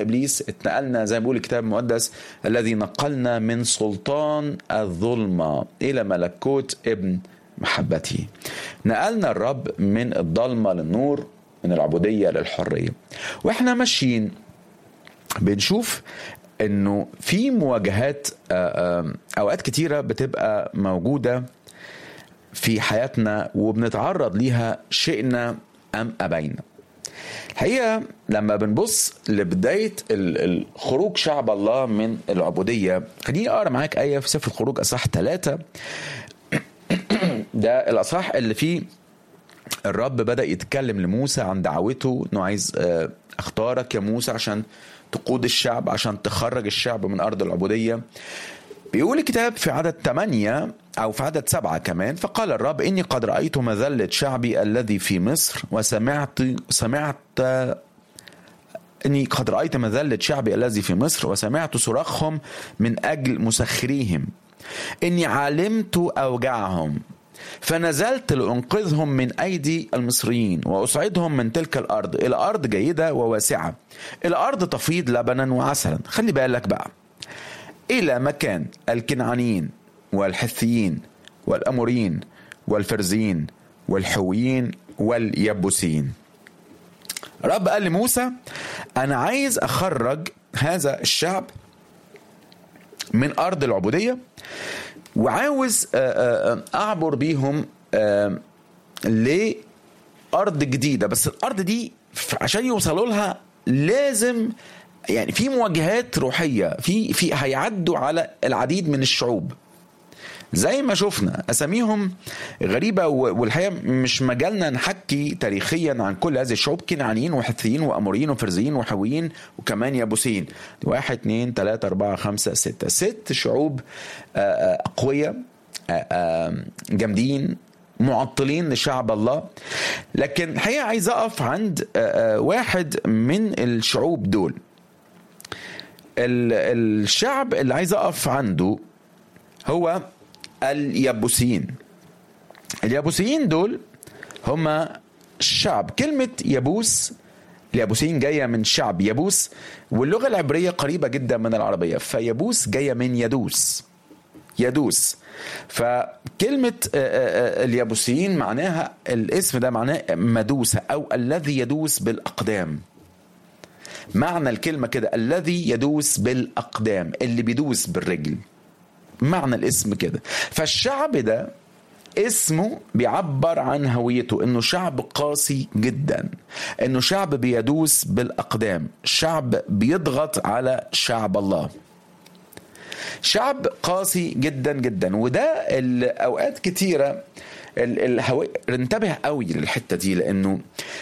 ابليس اتنقلنا زي ما بيقول الكتاب المقدس الذي نقلنا من سلطان الظلمه الى ملكوت ابن محبته نقلنا الرب من الضلمه للنور من العبوديه للحريه واحنا ماشيين بنشوف انه في مواجهات اوقات كتيره بتبقى موجوده في حياتنا وبنتعرض ليها شئنا ام ابينا الحقيقه لما بنبص لبدايه خروج شعب الله من العبوديه خليني اقرا معاك ايه في سفر الخروج اصحاح ثلاثة ده الاصحاح اللي فيه الرب بدا يتكلم لموسى عن دعوته انه عايز اختارك يا موسى عشان تقود الشعب عشان تخرج الشعب من ارض العبوديه بيقول الكتاب في عدد ثمانية أو في عدد سبعة كمان فقال الرب إني قد رأيت مذلة شعبي الذي في مصر وسمعت سمعت إني قد رأيت مذلة شعبي الذي في مصر وسمعت صراخهم من أجل مسخريهم إني علمت أوجاعهم فنزلت لأنقذهم من أيدي المصريين وأصعدهم من تلك الأرض إلى أرض جيدة وواسعة إلى أرض تفيض لبنا وعسلا خلي بالك بقى إلى مكان الكنعانيين والحثيين والأموريين والفرزيين والحويين واليبوسيين رب قال لموسى أنا عايز أخرج هذا الشعب من أرض العبودية وعاوز أعبر بيهم لأرض جديدة بس الأرض دي عشان يوصلوا لها لازم يعني في مواجهات روحيه في في هيعدوا على العديد من الشعوب زي ما شفنا اساميهم غريبه والحقيقه مش مجالنا نحكي تاريخيا عن كل هذه الشعوب كنعانيين وحثيين واموريين وفرزيين وحويين وكمان يابوسيين واحد اثنين ثلاثة أربعة خمسة ستة ست شعوب أقوياء جامدين معطلين لشعب الله لكن الحقيقة عايز أقف عند واحد من الشعوب دول الشعب اللي عايز اقف عنده هو اليابوسيين اليابوسيين دول هم شعب كلمة يبوس اليابوسيين جاية من شعب يبوس واللغة العبرية قريبة جدا من العربية فيبوس جاية من يدوس يدوس فكلمة اليابوسيين معناها الاسم ده معناه مدوسة أو الذي يدوس بالأقدام معنى الكلمة كده الذي يدوس بالأقدام اللي بيدوس بالرجل معنى الاسم كده فالشعب ده اسمه بيعبر عن هويته انه شعب قاسي جدا انه شعب بيدوس بالاقدام شعب بيضغط على شعب الله شعب قاسي جدا جدا وده الاوقات كتيره الهوية انتبه قوي للحته دي لانه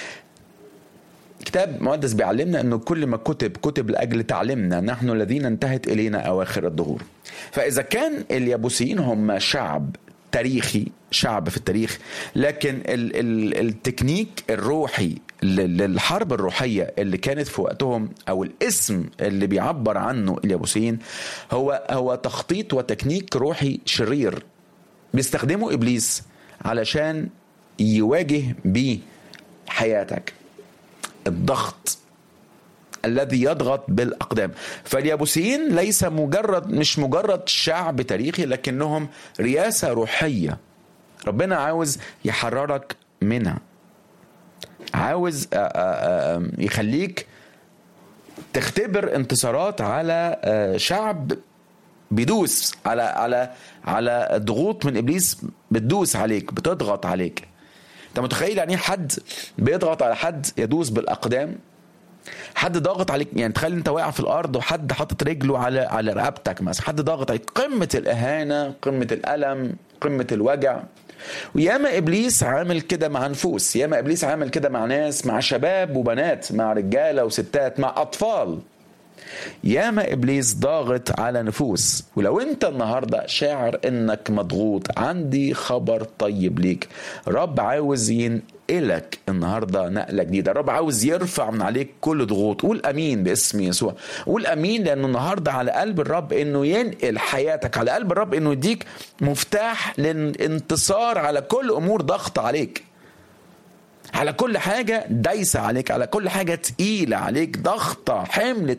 كتاب مقدس بيعلمنا انه كل ما كتب كتب لاجل تعلمنا نحن الذين انتهت الينا اواخر الدهور فاذا كان اليابوسيين هم شعب تاريخي شعب في التاريخ لكن ال ال التكنيك الروحي للحرب الروحية اللي كانت في وقتهم أو الاسم اللي بيعبر عنه اليابوسيين هو هو تخطيط وتكنيك روحي شرير بيستخدمه إبليس علشان يواجه بيه حياتك الضغط الذي يضغط بالاقدام فاليابوسيين ليس مجرد مش مجرد شعب تاريخي لكنهم رياسه روحيه ربنا عاوز يحررك منها عاوز يخليك تختبر انتصارات على شعب بيدوس على على على ضغوط من ابليس بتدوس عليك بتضغط عليك انت متخيل يعني حد بيضغط على حد يدوس بالاقدام حد ضاغط عليك يعني تخيل انت واقع في الارض وحد حاطط رجله على على رقبتك مثلا حد ضاغط عليك قمه الاهانه قمه الالم قمه الوجع وياما ابليس عامل كده مع نفوس ياما ابليس عامل كده مع ناس مع شباب وبنات مع رجاله وستات مع اطفال ياما ابليس ضاغط على نفوس ولو انت النهارده شاعر انك مضغوط عندي خبر طيب ليك رب عاوز ينقلك النهارده نقله جديده رب عاوز يرفع من عليك كل ضغوط قول امين باسم يسوع قول امين لانه النهارده على قلب الرب انه ينقل حياتك على قلب الرب انه يديك مفتاح للانتصار على كل امور ضغط عليك على كل حاجة دايسة عليك على كل حاجة تقيلة عليك ضغطة حمل